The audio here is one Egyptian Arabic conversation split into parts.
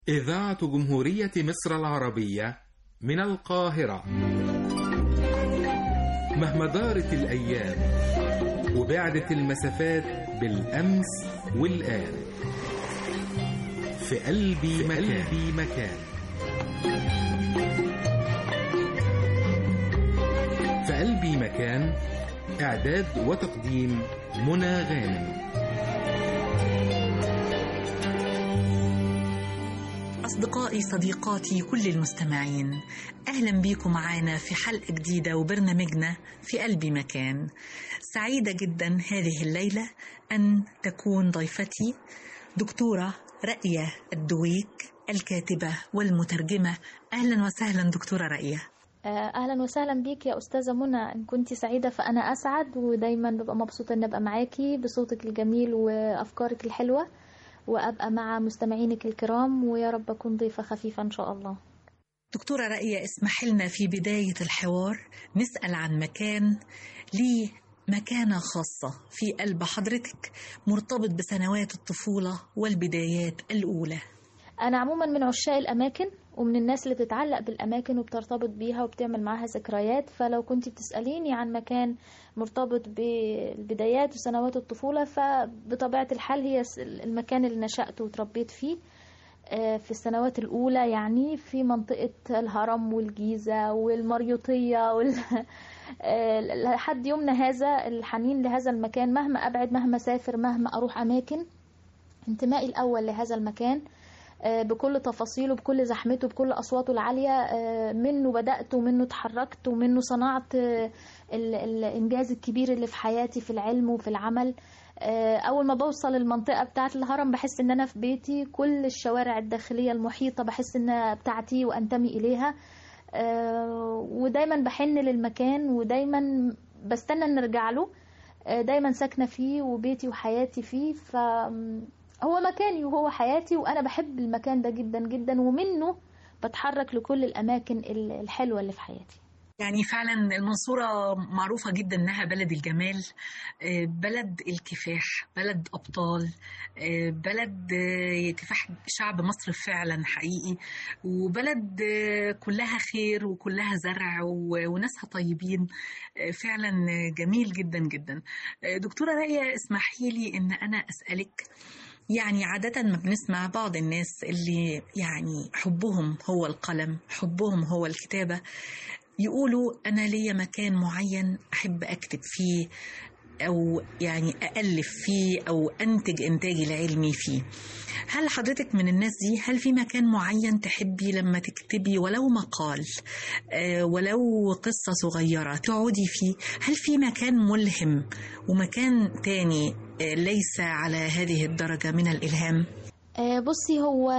إذاعة جمهورية مصر العربية من القاهرة مهما دارت الأيام وبعدت المسافات بالأمس والآن في قلبي مكان, قلبي مكان في قلبي مكان إعداد وتقديم منى غانم أصدقائي صديقاتي كل المستمعين أهلا بيكم معانا في حلقة جديدة وبرنامجنا في قلبي مكان سعيدة جدا هذه الليلة أن تكون ضيفتي دكتورة رأية الدويك الكاتبة والمترجمة أهلا وسهلا دكتورة رأية اهلا وسهلا بيك يا استاذه منى ان كنت سعيده فانا اسعد ودايما ببقى مبسوطه ان ابقى معاكي بصوتك الجميل وافكارك الحلوه وابقى مع مستمعينك الكرام ويا رب اكون ضيفه خفيفه ان شاء الله دكتورة رأية اسمح لنا في بداية الحوار نسأل عن مكان ليه مكانة خاصة في قلب حضرتك مرتبط بسنوات الطفولة والبدايات الأولى انا عموما من عشاق الاماكن ومن الناس اللي بتتعلق بالاماكن وبترتبط بيها وبتعمل معاها ذكريات فلو كنت بتساليني عن مكان مرتبط بالبدايات وسنوات الطفوله فبطبيعه الحال هي المكان اللي نشات وتربيت فيه في السنوات الأولى يعني في منطقة الهرم والجيزة والمريوطية وال... لحد يومنا هذا الحنين لهذا المكان مهما أبعد مهما سافر مهما أروح أماكن انتمائي الأول لهذا المكان بكل تفاصيله بكل زحمته بكل أصواته العالية منه بدأت ومنه اتحركت ومنه صنعت الإنجاز الكبير اللي في حياتي في العلم وفي العمل أول ما بوصل المنطقة بتاعة الهرم بحس إن أنا في بيتي كل الشوارع الداخلية المحيطة بحس إنها بتاعتي وأنتمي إليها ودايما بحن للمكان ودايما بستنى إن نرجع له دايما ساكنة فيه وبيتي وحياتي فيه ف هو مكاني وهو حياتي وانا بحب المكان ده جدا جدا ومنه بتحرك لكل الاماكن الحلوه اللي في حياتي يعني فعلا المنصورة معروفة جدا انها بلد الجمال بلد الكفاح بلد ابطال بلد كفاح شعب مصر فعلا حقيقي وبلد كلها خير وكلها زرع وناسها طيبين فعلا جميل جدا جدا دكتورة رأية اسمحي لي ان انا اسألك يعني عادة ما بنسمع بعض الناس اللي يعني حبهم هو القلم حبهم هو الكتابة يقولوا أنا ليا مكان معين أحب أكتب فيه أو يعني أألف فيه أو أنتج إنتاجي العلمي فيه هل حضرتك من الناس دي هل في مكان معين تحبي لما تكتبي ولو مقال آه ولو قصة صغيرة تقعدي فيه هل في مكان ملهم ومكان تاني آه ليس على هذه الدرجة من الإلهام آه بصي هو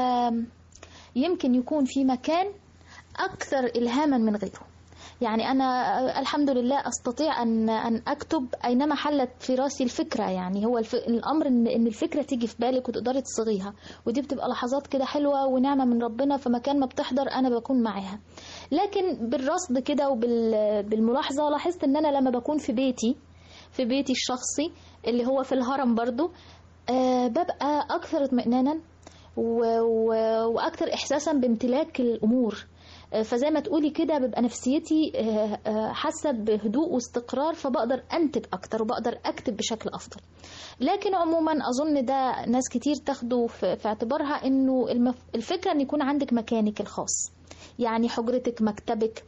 يمكن يكون في مكان أكثر إلهاما من غيره يعني أنا الحمد لله أستطيع أن أن أكتب أينما حلت في راسي الفكرة يعني هو الف... الأمر إن إن الفكرة تيجي في بالك وتقدري تصيغيها ودي بتبقى لحظات كده حلوة ونعمة من ربنا فمكان ما بتحضر أنا بكون معاها لكن بالرصد كده وبالملاحظة لاحظت إن أنا لما بكون في بيتي في بيتي الشخصي اللي هو في الهرم برضو أه ببقى أكثر اطمئنانا و... و... وأكثر إحساسا بامتلاك الأمور فزي ما تقولي كده ببقى نفسيتي حاسه بهدوء واستقرار فبقدر انتج اكتر وبقدر اكتب بشكل افضل لكن عموما اظن ده ناس كتير تاخده في اعتبارها انه الفكره ان يكون عندك مكانك الخاص يعني حجرتك مكتبك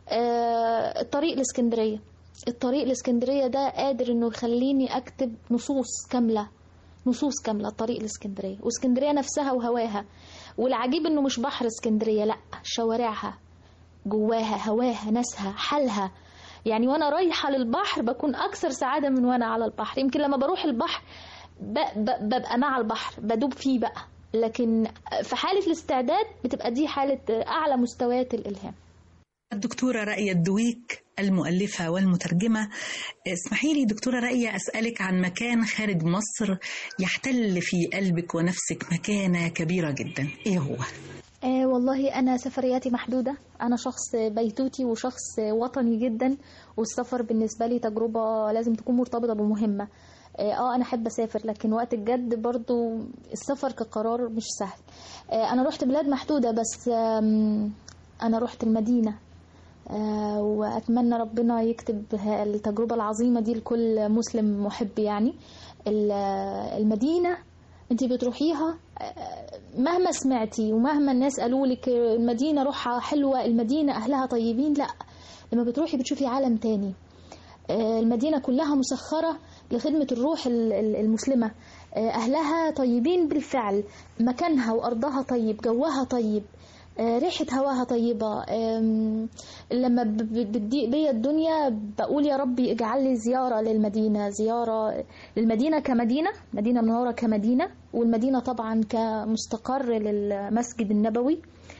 الطريق الاسكندريه الطريق الاسكندريه ده قادر انه يخليني اكتب نصوص كامله نصوص كامله طريق الاسكندريه واسكندريه نفسها وهواها والعجيب انه مش بحر اسكندريه لا شوارعها جواها هواها ناسها حالها يعني وانا رايحه للبحر بكون اكثر سعاده من وانا على البحر يمكن لما بروح البحر ببقى مع البحر بدوب فيه بقى لكن في حاله الاستعداد بتبقى دي حاله اعلى مستويات الالهام الدكتورة رأية الدويك المؤلفة والمترجمة اسمحي لي دكتورة رأية أسألك عن مكان خارج مصر يحتل في قلبك ونفسك مكانة كبيرة جدا إيه هو؟ آه والله أنا سفرياتي محدودة أنا شخص بيتوتي وشخص وطني جدا والسفر بالنسبة لي تجربة لازم تكون مرتبطة بمهمة اه آه، انا احب اسافر لكن وقت الجد برضو السفر كقرار مش سهل آه، انا رحت بلاد محدوده بس آم، انا رحت المدينه آه، واتمنى ربنا يكتب ه- التجربه العظيمه دي لكل مسلم محب يعني ال- المدينه انت بتروحيها آه، مهما سمعتي ومهما الناس قالوا لك المدينه روحها حلوه المدينه اهلها طيبين لا لما بتروحي بتشوفي عالم تاني آه، المدينة كلها مسخرة لخدمة الروح ال- ال- المسلمة آه، أهلها طيبين بالفعل مكانها وأرضها طيب جوها طيب آه، ريحة هواها طيبة آم، لما ب- ب- بتضيق بيا الدنيا بقول يا ربي اجعل لي زيارة للمدينة زيارة للمدينة كمدينة مدينة منورة كمدينة والمدينة طبعا كمستقر للمسجد النبوي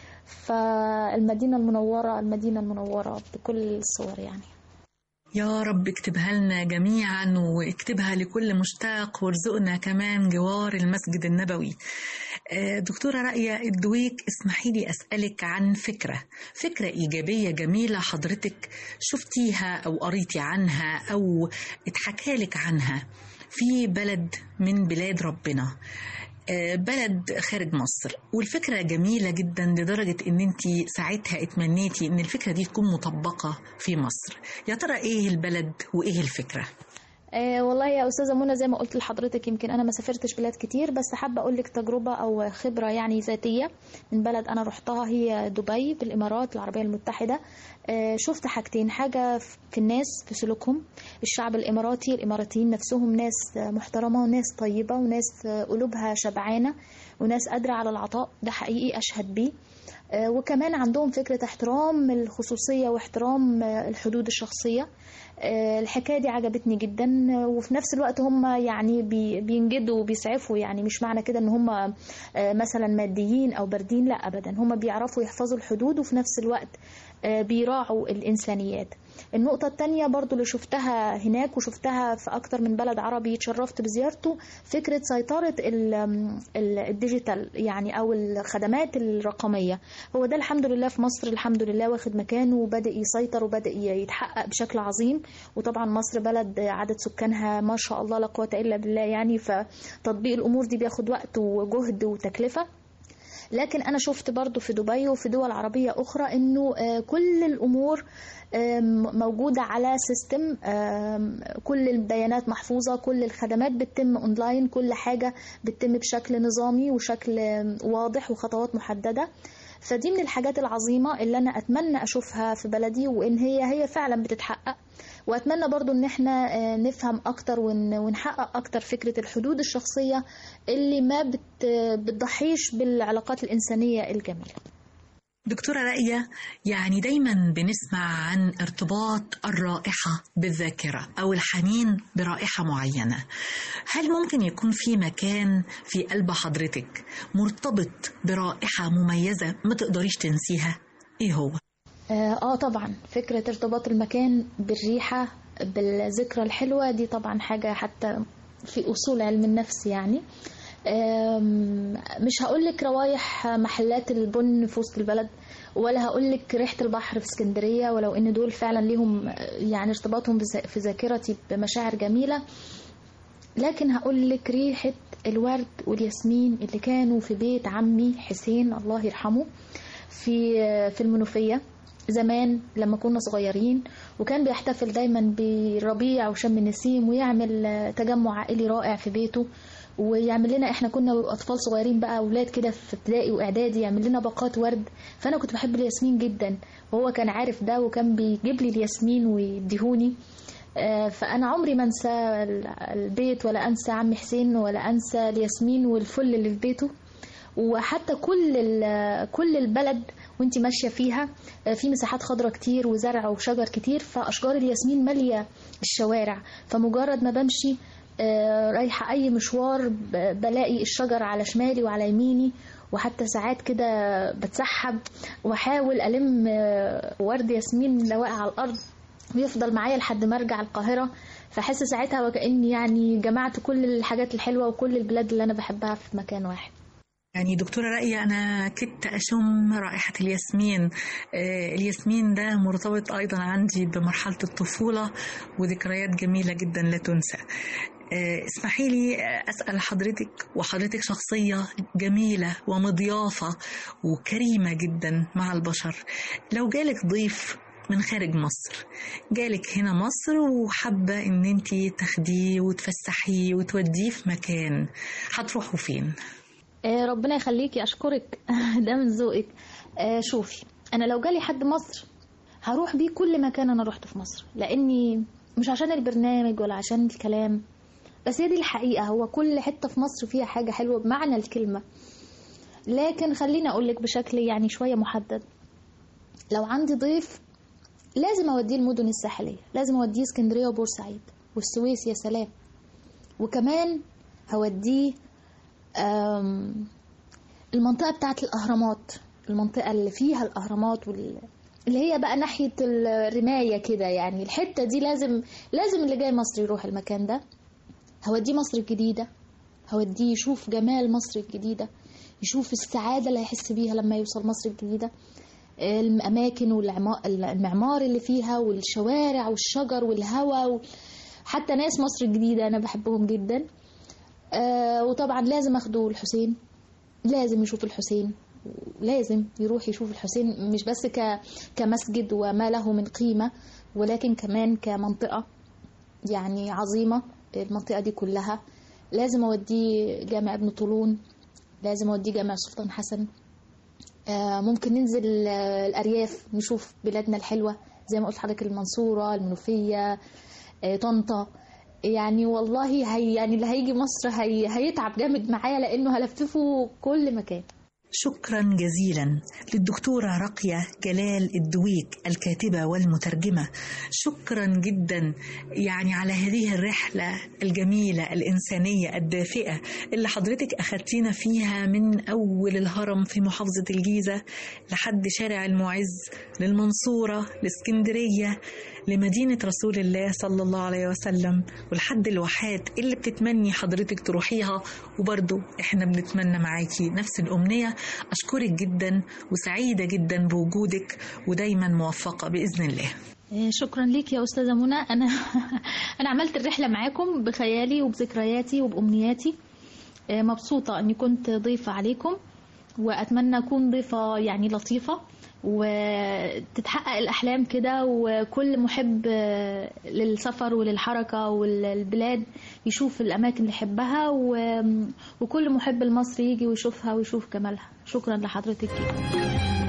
فالمدينة المنورة المدينة المنورة بكل الصور يعني يا رب اكتبها لنا جميعا واكتبها لكل مشتاق وارزقنا كمان جوار المسجد النبوي آه، دكتورة رأية الدويك اسمحي لي أسألك عن فكرة فكرة إيجابية جميلة حضرتك شفتيها أو قريتي عنها أو اتحكى لك عنها في بلد من بلاد ربنا آه، بلد خارج مصر والفكرة جميلة جدا لدرجة ان انت ساعتها اتمنيتي ان الفكرة دي تكون مطبقة في مصر يا ترى ايه البلد وايه الفكرة آه والله يا استاذه منى زي ما قلت لحضرتك يمكن انا ما سافرتش بلاد كتير بس حابه اقول لك تجربه او خبره يعني ذاتيه من بلد انا رحتها هي دبي بالامارات العربيه المتحده آه شفت حاجتين حاجه في الناس في سلوكهم الشعب الاماراتي الاماراتيين نفسهم ناس محترمه وناس طيبه وناس قلوبها شبعانه وناس قادره على العطاء ده حقيقي اشهد بيه آه، وكمان عندهم فكرة احترام الخصوصية واحترام آه، الحدود الشخصية آه، الحكاية دي عجبتني جدا آه، وفي نفس الوقت هم يعني بي- بينجدوا وبيسعفوا يعني مش معنى كده ان هم آه، مثلا ماديين او باردين لا ابدا هم بيعرفوا يحفظوا الحدود وفي نفس الوقت آه، بيراعوا الإنسانيات النقطة التانية برضو اللي شفتها هناك وشفتها في أكتر من بلد عربي اتشرفت بزيارته فكرة سيطرة ال- ال- الديجيتال يعني أو الخدمات الرقمية هو ده الحمد لله في مصر الحمد لله واخد مكانه وبدأ يسيطر وبدأ يتحقق بشكل عظيم وطبعا مصر بلد عدد سكانها ما شاء الله لا قوة إلا بالله يعني فتطبيق الأمور دي بياخد وقت وجهد وتكلفة لكن انا شفت برضو في دبي وفي دول عربية اخرى انه آه، كل الامور آم، موجودة على سيستم آم، كل البيانات محفوظة كل الخدمات بتتم اونلاين كل حاجة بتتم بشكل نظامي وشكل آم، واضح وخطوات محددة فدي من الحاجات العظيمة اللي أنا أتمنى أشوفها في بلدي وإن هي هي فعلا بتتحقق وأتمنى برضو إن إحنا آه، نفهم أكتر ون- ونحقق أكتر فكرة الحدود الشخصية اللي ما بت بتضحيش بالعلاقات الإنسانية الجميلة دكتورة رائية يعني دايما بنسمع عن ارتباط الرائحة بالذاكرة أو الحنين برائحة معينة هل ممكن يكون في مكان في قلب حضرتك مرتبط برائحة مميزة ما تقدريش تنسيها إيه هو؟ آه, آه طبعا فكرة ارتباط المكان بالريحة بالذكرى الحلوة دي طبعا حاجة حتى في أصول علم النفس يعني آم، مش هقولك روايح محلات البن في وسط البلد ولا هقولك ريحة البحر في اسكندرية ولو ان دول فعلا ليهم آه، يعني ارتباطهم بذا- في ذاكرتي بمشاعر جميلة لكن هقول لك ريحة الورد والياسمين اللي كانوا في بيت عمي حسين الله يرحمه في في المنوفية زمان لما كنا صغيرين وكان بيحتفل دايما بربيع وشم النسيم ويعمل آه، تجمع عائلي رائع في بيته ويعمل لنا احنا كنا اطفال صغيرين بقى اولاد كده في ابتدائي واعدادي يعمل لنا باقات ورد فانا كنت بحب الياسمين جدا وهو كان عارف ده وكان بيجيب لي الياسمين ويديهوني آه، فانا عمري ما انسى ال- البيت ولا انسى عمي حسين ولا انسى الياسمين والفل اللي في بيته وحتى كل ال- كل البلد وانت ماشيه فيها آه، في مساحات خضراء كتير وزرع وشجر كتير فاشجار الياسمين ماليه الشوارع فمجرد ما بمشي آه، رايحه اي مشوار ب- بلاقي الشجر على شمالي وعلى يميني وحتى ساعات كده بتسحب واحاول الم آه، ورد ياسمين لو واقع على الارض ويفضل معايا لحد ما ارجع القاهره فاحس ساعتها وكاني يعني جمعت كل الحاجات الحلوه وكل البلاد اللي انا بحبها في مكان واحد يعني دكتورة رأية أنا كنت أشم رائحة الياسمين آه، الياسمين ده مرتبط أيضا عندي بمرحلة الطفولة وذكريات جميلة جدا لا تنسى آه، اسمحي لي آه، أسأل حضرتك وحضرتك شخصية جميلة ومضيافة وكريمة جدا مع البشر لو جالك ضيف من خارج مصر جالك هنا مصر وحابة ان انتي تاخديه وتفسحيه وتوديه في مكان هتروحوا فين؟ آه، ربنا يخليكي اشكرك ده من ذوقك آه، شوفي انا لو جالي حد مصر هروح بيه كل مكان انا رحت في مصر لاني مش عشان البرنامج ولا عشان الكلام بس هي دي الحقيقة هو كل حتة في مصر فيها حاجة حلوة بمعنى الكلمة لكن خليني أقولك بشكل يعني شوية محدد لو عندي ضيف لازم أوديه المدن الساحلية لازم أوديه اسكندرية وبورسعيد والسويس يا سلام وكمان هوديه آم، المنطقة بتاعت الأهرامات المنطقة اللي فيها الأهرامات وال... اللي هي بقى ناحية الرماية كده يعني الحتة دي لازم لازم اللي جاي مصر يروح المكان ده هوديه مصر الجديدة هوديه يشوف جمال مصر الجديدة يشوف السعادة اللي هيحس بيها لما يوصل مصر الجديدة الأماكن والمعمار اللي فيها والشوارع والشجر والهواء حتى ناس مصر الجديدة أنا بحبهم جدا آه، وطبعا لازم أخده الحسين لازم يشوف الحسين لازم يروح يشوف الحسين مش بس ك... كمسجد وما له من قيمة ولكن كمان كمنطقة يعني عظيمة المنطقة دي كلها لازم أوديه جامع ابن طولون لازم أوديه جامع سلطان حسن آه، ممكن ننزل آه، الأرياف نشوف بلادنا الحلوة زي ما قلت حضرتك المنصورة المنوفية آه، طنطا يعني والله هي يعني اللي هيجي مصر هي هيتعب جامد معايا لأنه هلففه كل مكان شكرا جزيلا للدكتورة راقية جلال الدويك الكاتبة والمترجمة شكرا جدا يعني على هذه الرحلة الجميلة الإنسانية الدافئة اللي حضرتك أخدتينا فيها من أول الهرم في محافظة الجيزة لحد شارع المعز للمنصورة لاسكندرية لمدينة رسول الله صلى الله عليه وسلم ولحد الواحات اللي بتتمني حضرتك تروحيها وبرضو احنا بنتمنى معاكي نفس الأمنية أشكرك جدا وسعيدة جدا بوجودك ودايما موفقة بإذن الله آه، شكرا ليك يا أستاذة منى أنا أنا عملت الرحلة معاكم بخيالي وبذكرياتي وبأمنياتي آه، مبسوطة أني كنت ضيفة عليكم وأتمنى أكون ضيفة يعني لطيفة وتتحقق الأحلام كده وكل محب آه، للسفر وللحركة وللبلاد يشوف الأماكن اللي يحبها و- وكل محب لمصر يجي ويشوفها ويشوف جمالها شكرا لحضرتك جدا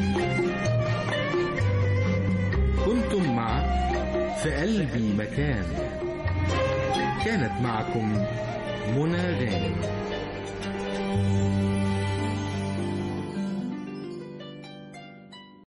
كنتم مع في قلبي مكان كانت معكم منى غانم